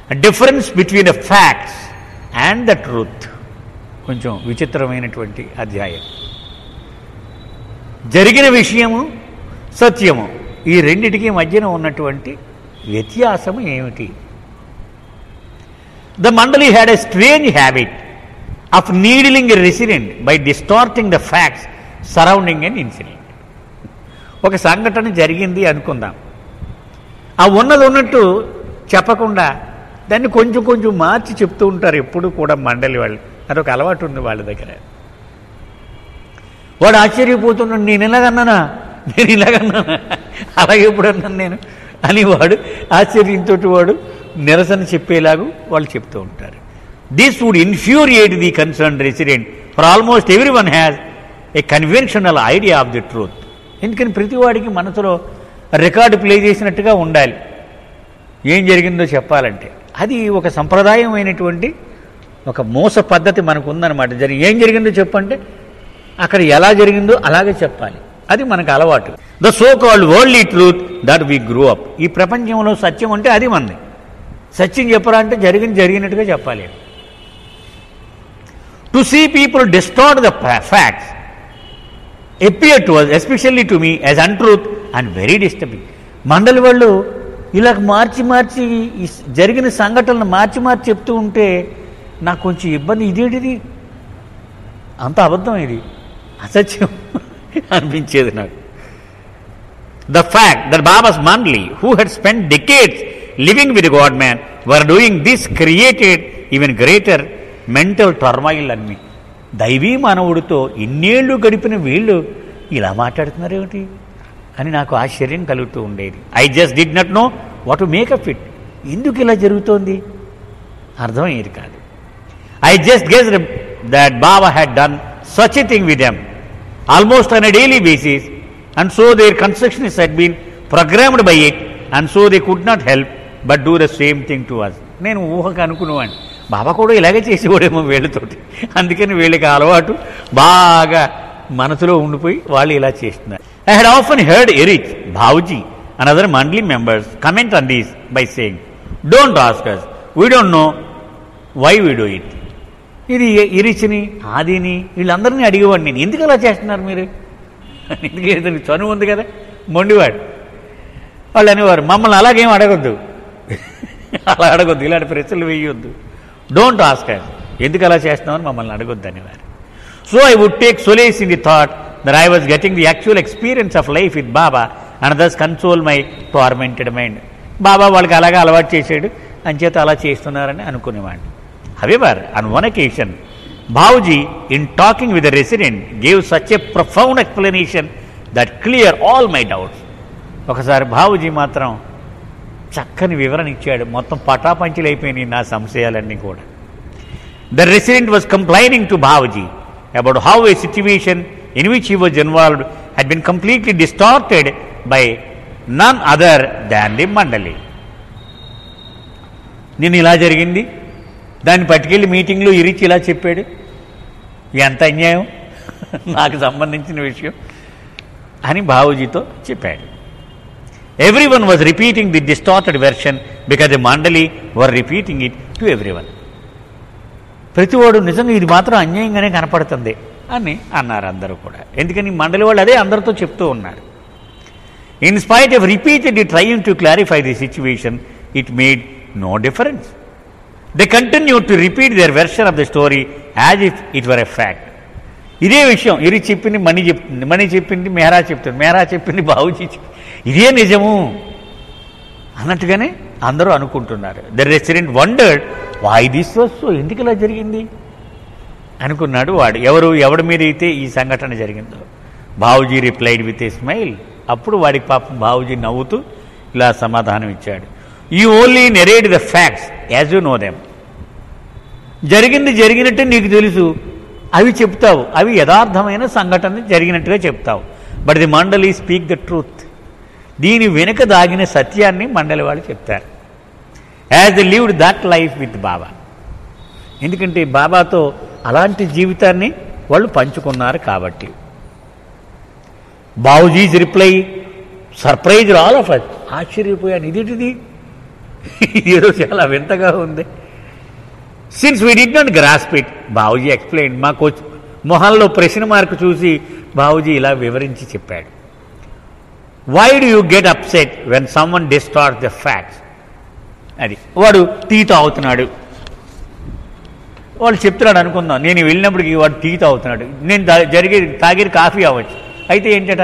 difference between the facts and the truth కొంచెం విచిత్రమైనటువంటి అధ్యాయం జరిగిన విషయము సత్యము ఈ రెండిటికి మధ్యన ఉన్నటువంటి వ్యత్యాసము ఏమిటి the Mandali had a strange habit of needling a resident by distorting the facts surrounding an incident ఒక సంఘటన జరిగింది అనుకుందాం ఆ ఉన్నది ఉన్నట్టు చెప్పకుండా దాన్ని కొంచెం కొంచెం మార్చి చెప్తూ ఉంటారు ఎప్పుడు కూడా మండలి వాళ్ళు అదొక అలవాటు ఉంది వాళ్ళ దగ్గర వాడు ఆశ్చర్యపోతున్నాడు నేను ఇలాగన్నానా నేను ఇలాగన్నానా అలాగే ఎప్పుడు అన్నాను నేను అని వాడు ఆశ్చర్యంతో వాడు నిరసన చెప్పేలాగు వాళ్ళు చెప్తూ ఉంటారు this would infuriate the concern resident for almost every one has a conventional idea of the truth ఎందుకని ప్రతివాడికి మనసులో రికార్డు ప్లే చేసినట్టుగా ఉండాలి ఏం జరిగిందో చెప్పాలంటే అది ఒక సంప్రదాయమైనటువంటి ఒక మోస పద్ధతి మనకు ఉందన్నమాట జరిగి ఏం జరిగిందో చెప్పంటే అక్కడ ఎలా జరిగిందో అలాగే చెప్పాలి అది మనకు అలవాటు the so called world truth that we grew up ఈ ప్రపంచంలో సత్యం అంటే అది మంది సత్యం చెప్పరా అంటే జరిగింది జరిగినట్టుగా చెప్పాలి to see people distort the facts appear to us especially to me as untruth and very disturbing Mandali వాళ్ళు ఇలా మార్చి మార్చి ఈ జరిగిన సంఘటనలు మార్చి మార్చి చెప్తూ ఉంటే నాకు కొంచెం ఇబ్బంది ఇదేంటిది అంత అబద్ధం ఇది అసత్యం అనిపించేది నాకు the fact that Baba's Mandali who had spend decades living with God man were doing this created even greater mental turmoil అన్ని దైవీ మానవుడితో ఇన్నేళ్లు గడిపిన వీళ్ళు ఇలా మాట్లాడుతున్నారు ఏమిటి అని నాకు ఆశ్చర్యం కలుగుతూ ఉండేది I just did not know what to make of it ఎందుకు ఇలా జరుగుతోంది అర్థమయ్యేది కాదు I just guess that Baba had done such a thing with them almost on a daily basis and so their construction is had been programmed by it and so they could not help but do the same thing to us నేను ఊహకు అనుకునేవాడిని బాబా కూడా ఇలాగే చేసేవాడేమో వీళ్ళతోటి అందుకని వీళ్ళకి అలవాటు బాగా మనసులో ఉండిపోయి వాళ్ళు ఇలా చేస్తున్నారు I had often heard Eruch Bhauji and other Mandali members comment on these by saying don't ask us we don't know why we do it ఇది ఇరిచిని ఆదిని వీళ్ళందరినీ అడిగేవాడు నేను ఎందుకు అలా చేస్తున్నారు మీరు ఎందుకు ఇతనికి చనువు ఉంది కదా మొండివాడు వాళ్ళు అనేవారు మమ్మల్ని అలాగేం అడగొద్దు అలా అడగొద్దు ఇలాంటి ప్రశ్నలు వేయొద్దు డోంట్ ఆస్క్ ఎందుకు అలా చేస్తున్నామని మమ్మల్ని అడగొద్దు అనేవారు so I would take solace in the thought that I was getting the actual experience of life with Baba and thus console my tormented mind Baba వాళ్ళకి అలాగా అలవాటు చేసాడు అంచేత అలా చేస్తున్నారని అనుకునేవాడిని however on one occasion Bhauji in talking with the resident gave such a profound explanation that clear all my doubts ఒకసారి బావుజీ మాత్రం చక్కని వివరణ ఇచ్చాడు మొత్తం పటాపంచులు అయిపోయినాయి నా సంశయాలన్నీ కూడా the resident was complaining to Bhauji about how a situation in which he was involved had been completely distorted by none other than the Mandali నేను ఇలా జరిగింది దాన్ని పట్టుకెళ్ళి మీటింగ్లో ఇరిచి ఇలా చెప్పాడు ఎంత అన్యాయం నాకు సంబంధించిన విషయం అని బావుజీతో చెప్పాడు every one was repeating the distorted version because the Mandali were repeating it to every one ప్రతివాడు నిజంగా ఇది మాత్రం అన్యాయంగానే కనపడుతుంది అని అన్నారు అందరూ కూడా ఎందుకని మండలి వాళ్ళు అదే అందరితో చెప్తూ ఉన్నారు in spite of repeated trying to clarify the situation it made no difference they continue to repeat their version of the story as if it were a fact ఇదే విషయం ఇరి చెప్పింది మణి చెప్తుంది మణి చెప్పింది మెహరా చెప్తుంది మెహరా చెప్పింది బావుజీ చెప్పింది ఇదే నిజము అన్నట్టుగానే అందరూ అనుకుంటున్నారు the resident wondered why this వస్తు ఎందుకు ఇలా జరిగింది అనుకున్నాడు వాడు ఎవరు ఎవడి మీద అయితే ఈ సంఘటన జరిగిందో Bhauji replied with a smile అప్పుడు వాడికి పాపం బావుజీ నవ్వుతూ ఇలా సమాధానం ఇచ్చాడు you only narrate the facts as you know them జరిగింది జరిగినట్టు నీకు తెలుసు అవి చెప్తావు అవి యథార్థమైన సంఘటన జరిగినట్టుగా చెప్తావు but the mandali speak the truth దీని వెనుక దాగిన సత్యాన్ని మండలి వాళ్ళు చెప్తారు as the lived that life with Baba ఎందుకంటే బాబాతో అలాంటి జీవితాన్ని వాళ్ళు పంచుకున్నారు కాబట్టి Babuji's reply surprise all of us ఆశ్చర్యపోయాను ఇదేంటిది ఇదేదో చాలా వింతగా ఉంది since we did not grasp it Babuji explain మా కోచ్ మొహంలో ప్రశ్న మార్క్ చూసి బాబుజీ ఇలా వివరించి చెప్పాడు why do you get upset when someone distort the facts అది వాడు టీ తాగుతున్నాడు వాళ్ళు చెప్తున్నాడు అనుకుందాం నేను వెళ్ళినప్పటికి వాడు టీ తాగుతున్నాడు నేను తా- జరిగే తాగేది కాఫీ అవ్వచ్చు అయితే ఏంటట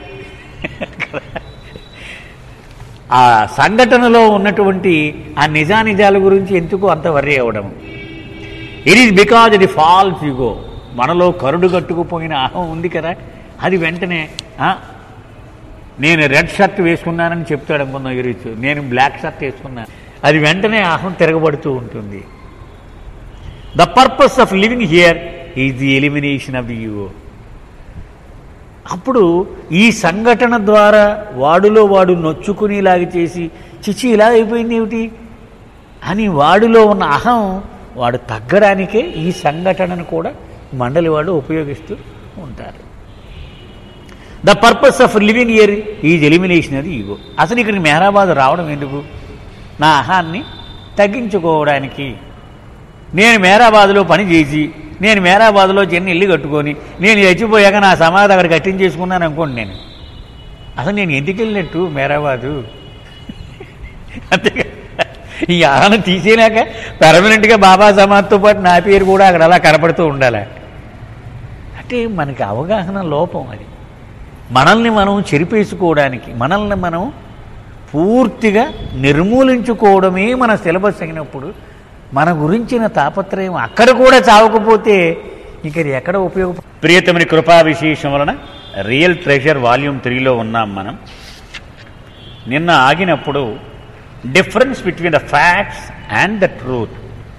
ఆ సంఘటనలో ఉన్నటువంటి ఆ నిజానిజాల గురించి ఎందుకు అంత వర్రీ అవ్వడం ఇట్ ఈస్ బికాజ్ ఇది ఫాల్స్ యుగో మనలో కరుడు కట్టుకుపోయిన అహం ఉంది కదా అది వెంటనే ఆ, నేను రెడ్ షర్ట్ వేసుకున్నానని చెప్తాడు అనుకుందాం ఈరోజు నేను బ్లాక్ షర్ట్ వేసుకున్నాను అది వెంటనే అహం తిరగబడుతూ ఉంటుంది the purpose of living here is the elimination of the ego అప్పుడు ఈ సంఘటన ద్వారా వాడులో వాడు నొచ్చుకునేలాగా చేసి చిచి ఇలా అయిపోయింది ఏమిటి అని వాడిలో ఉన్న అహం వాడు తగ్గడానికే ఈ సంఘటనను కూడా మండలి వాళ్ళు ఉపయోగిస్తూ ఉంటారు the purpose of living here is elimination అది ఈగో అసలు ఇక్కడికి మెహరాబాద్ రావడం ఎందుకు నా అహాన్ని తగ్గించుకోవడానికి నేను మేరాబాద్లో పని చేసి నేను మేరాబాద్లో చిన్న ఇల్లు కట్టుకొని నేను చచ్చిపోయాక నా సమాధి అక్కడ కట్టించేసుకున్నాను అనుకోండి నేను అసలు నేను ఎందుకు వెళ్ళినట్టు మేరాబాదు అంతేగా ఈ ఆహ్వానం తీసేనాక పెర్మనెంట్గా బాబా సమాధితో పాటు నా పేరు కూడా అక్కడ అలా కనపడుతూ ఉండాలి అంటే మనకి అవగాహన లోపం అది మనల్ని మనం చెరిపేసుకోవడానికి మనల్ని మనం పూర్తిగా నిర్మూలించుకోవడమే మన సిలబస్ అయినప్పుడు మన గురించిన తాపత్రయం అక్కడ కూడా చావకపోతే ఇంక ఇది ఎక్కడ ఉపయోగ ప్రియతమని కృపా విశేషం వలన రియల్ ట్రెజర్ వాల్యూమ్ త్రీలో ఉన్నాం మనం నిన్న ఆగినప్పుడు difference between the facts and the truth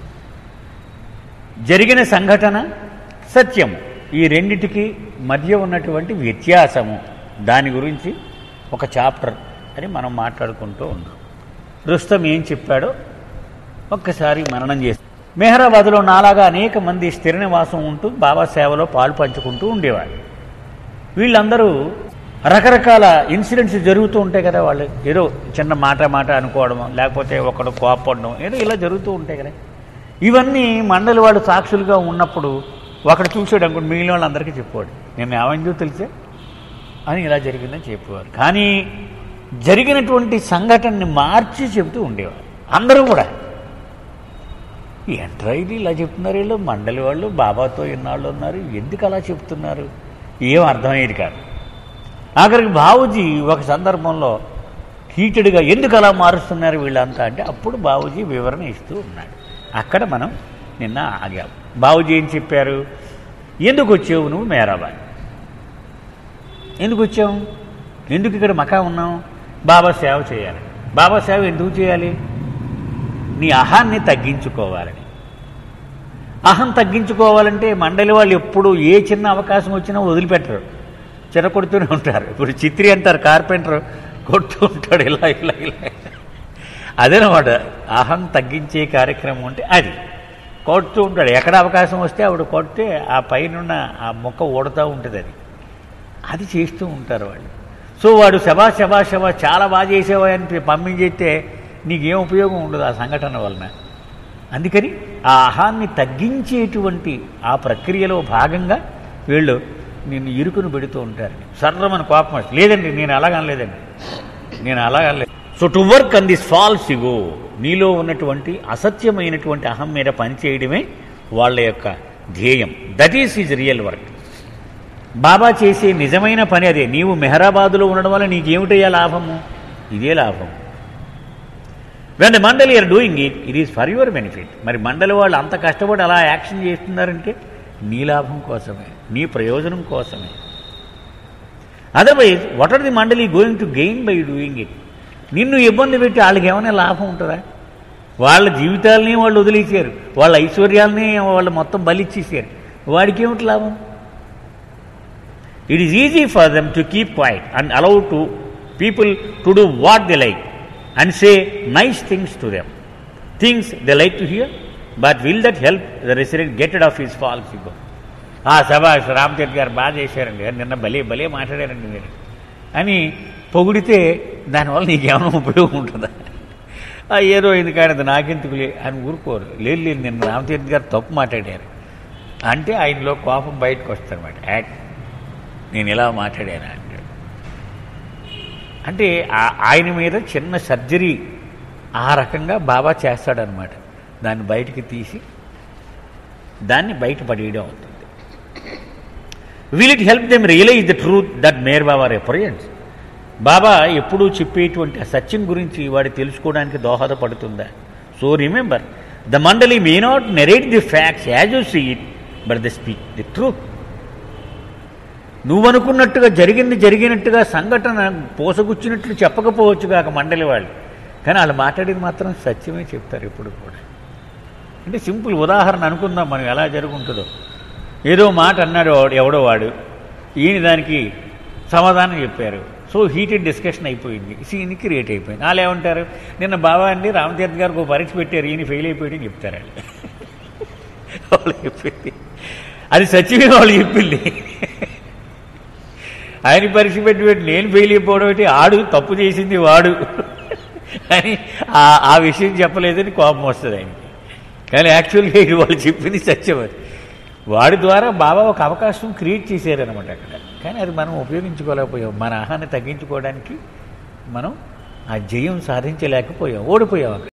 జరిగిన సంఘటన సత్యము ఈ రెండిటికి మధ్య ఉన్నటువంటి వ్యత్యాసము దాని గురించి ఒక చాప్టర్ అని మనం మాట్లాడుకుంటూ ఉన్నాం రుస్తం ఏం చెప్పాడో ఒక్కసారి మననం చేస్తాం మెహరాబాద్లో నాలాగా అనేక మంది స్థిర నివాసం ఉంటూ బాబా సేవలో పాలు పంచుకుంటూ ఉండేవాళ్ళు వీళ్ళందరూ రకరకాల ఇన్సిడెంట్స్ జరుగుతూ ఉంటాయి కదా వాళ్ళు ఏదో చిన్న మాట మాట అనుకోవడం లేకపోతే ఒకడు కోపడడం ఏదో ఇలా జరుగుతూ ఉంటాయి కదా ఇవన్నీ మండలి వాళ్ళు సాక్షులుగా ఉన్నప్పుడు ఒకడు చూసాడు అనుకోండి మిగిలిన వాళ్ళందరికీ చెప్పాడు నేను ఏమైందో తెలిసే అని ఇలా జరిగిందని చెప్పేవారు కానీ జరిగినటువంటి సంఘటనని మార్చి చెబుతూ ఉండేవారు అందరూ కూడా ఏంట్రా ఇది ఇలా చెప్తున్నారు వీళ్ళు మండలి వాళ్ళు బాబాతో ఎన్నాళ్ళు ఉన్నారు ఎందుకు అలా చెప్తున్నారు ఏం అర్థమయ్యేది కాదు ఆఖరికి బాబుజీ ఒక సందర్భంలో హీటెడ్గా ఎందుకు అలా మారుస్తున్నారు వీళ్ళంతా అంటే అప్పుడు బాబుజీ వివరణ ఇస్తూ ఉన్నాడు అక్కడ మనం నిన్న ఆగాం బాబుజీ ఏం చెప్పారు ఎందుకు వచ్చావు నువ్వు మేరాబాద్ ఎందుకు వచ్చావు ఎందుకు ఇక్కడ మకా ఉన్నావు బాబా సేవ చేయాలి బాబా సేవ ఎందుకు చేయాలి నీ అహాన్ని తగ్గించుకోవాలని అహం తగ్గించుకోవాలంటే మండలి వాళ్ళు ఎప్పుడు ఏ చిన్న అవకాశం వచ్చినా వదిలిపెట్టరు చిన్న కొడుతూనే ఉంటారు ఇప్పుడు చిత్రి అంటారు కార్పెంటర్ కొడుతూ ఉంటాడు ఇలా ఇలా ఇలా అదేనమాట అహం తగ్గించే కార్యక్రమం అంటే అది కొడుతూ ఉంటాడు ఎక్కడ అవకాశం వస్తే ఆవిడ కొడితే ఆ పైన ఆ మొక్క ఊడుతూ ఉంటుంది అది అది చేస్తూ ఉంటారు వాళ్ళు సో వాడు శబా శబా శబా చాలా బాగా చేసేవా అని పంపించేస్తే నీకేం ఉపయోగం ఉండదు ఆ సంఘటన వలన అందుకని ఆ అహాన్ని తగ్గించేటువంటి ఆ ప్రక్రియలో భాగంగా వీళ్ళు నిన్ను ఇరుకును పెడుతూ ఉంటారు సర్రమని కోపం వస్తుంది లేదండి నేను అలాగనలేదండి నేను అలాగనలేదు so to work on this false ego నీలో ఉన్నటువంటి అసత్యమైనటువంటి అహం మీద పనిచేయడమే వాళ్ళ యొక్క ధ్యేయం that is is real work Baba చేసే నిజమైన పని అదే నీవు మెహరాబాదులో ఉండడం వల్ల నీకేమిటయ్యా లాభము ఇదే లాభం when the mandali are doing it it is for your benefit మరి మండలి వాళ్ళు అంత కష్టపడి అలా యాక్షన్ చేస్తున్నారంటే నీ లాభం కోసమే నీ ప్రయోజనం కోసమే otherwise what are the mandali going to gain by doing it నిన్ను ఇబ్బంది పెట్టి వాళ్ళకి ఏమైనా లాభం ఉంటుందా వాళ్ళ జీవితాలని వాళ్ళు వదిలేసారు వాళ్ళ ఐశ్వర్యాలని వాళ్ళు మొత్తం బలిచ్చేసారు వాడికి ఏమిటి లాభం it is easy for them to keep quiet and allow to people to do what they like and say nice things to them things they like to hear but will that help the resident get rid of his false ego ఆ సభాష్ రామతీర్థ్ గారు బాగా చేశారండి నిన్న భలే భలే మాట్లాడారండి మీరు అని పొగిడితే దానివల్ల నీకేమైనా ఉపయోగం ఉంటుందా "ఆ, ఏదో ఇది కానీ అది నాకెందుకులే అని ఊరుకోరు లేదు లేదు నిన్న రామతీర్థ్ గారు తప్పు మాట్లాడారు అంటే ఆయనలో కోపం బయటకు వస్తారన్నమాట యాక్ నేను ఇలా మాట్లాడాను అంటాడు అంటే ఆ- ఆయన మీద చిన్న సర్జరీ ఆ రకంగా బాబా చేస్తాడనమాట దాన్ని బయటికి తీసి దాన్ని బయట పడేయడం అవుతుంది will it help them realize the truth that Meher Baba reference Baba ఎప్పుడూ చెప్పేటువంటి ఆ సత్యం గురించి వాడు తెలుసుకోవడానికి దోహదపడుతుందా so remember the mandali may not narrate the facts as you see it but the speak the truth నువ్వు అనుకున్నట్టుగా జరిగింది జరిగినట్టుగా సంఘటన పోసగుచ్చినట్లు చెప్పకపోవచ్చు కాక మండలి వాళ్ళు కానీ వాళ్ళు మాట్లాడేది మాత్రం సత్యమే చెప్తారు ఎప్పుడు కూడా అంటే సింపుల్ ఉదాహరణ అనుకుందాం మనం ఎలా జరుగుంటుందో ఏదో మాట అన్నాడు వాడు ఎవడో వాడు ఈయన దానికి సమాధానం చెప్పారు సో హీటెడ్ డిస్కషన్ అయిపోయింది సీన్ క్రియేట్ అయిపోయింది వాళ్ళు ఏమంటారు నిన్న బాబా అండి రామతీర్థ్ గారికి ఒక పరీక్ష పెట్టారు ఈయన ఫెయిల్ అయిపోయాడని చెప్తారు వాళ్ళు వాళ్ళు చెప్పింది అది సత్యమే వాళ్ళు చెప్పింది ఆయన పరీక్ష పెట్టి పెట్టి నేను ఫెయిల్ అయిపోవడం ఏంటి ఆడు తప్పు చేసింది వాడు అని ఆ- ఆ విషయం చెప్పలేదని కోపం వస్తుంది ఆయనకి కానీ యాక్చువల్గా ఇది వాళ్ళు చెప్పింది సత్యం అది వాడి ద్వారా బాబా ఒక అవకాశం క్రియేట్ చేశారనమాట అక్కడ కానీ అది మనం ఉపయోగించుకోలేకపోయాం మన ఆహాన్ని తగ్గించుకోవడానికి మనం ఆ జయం సాధించలేకపోయాం ఓడిపోయాం అక్కడ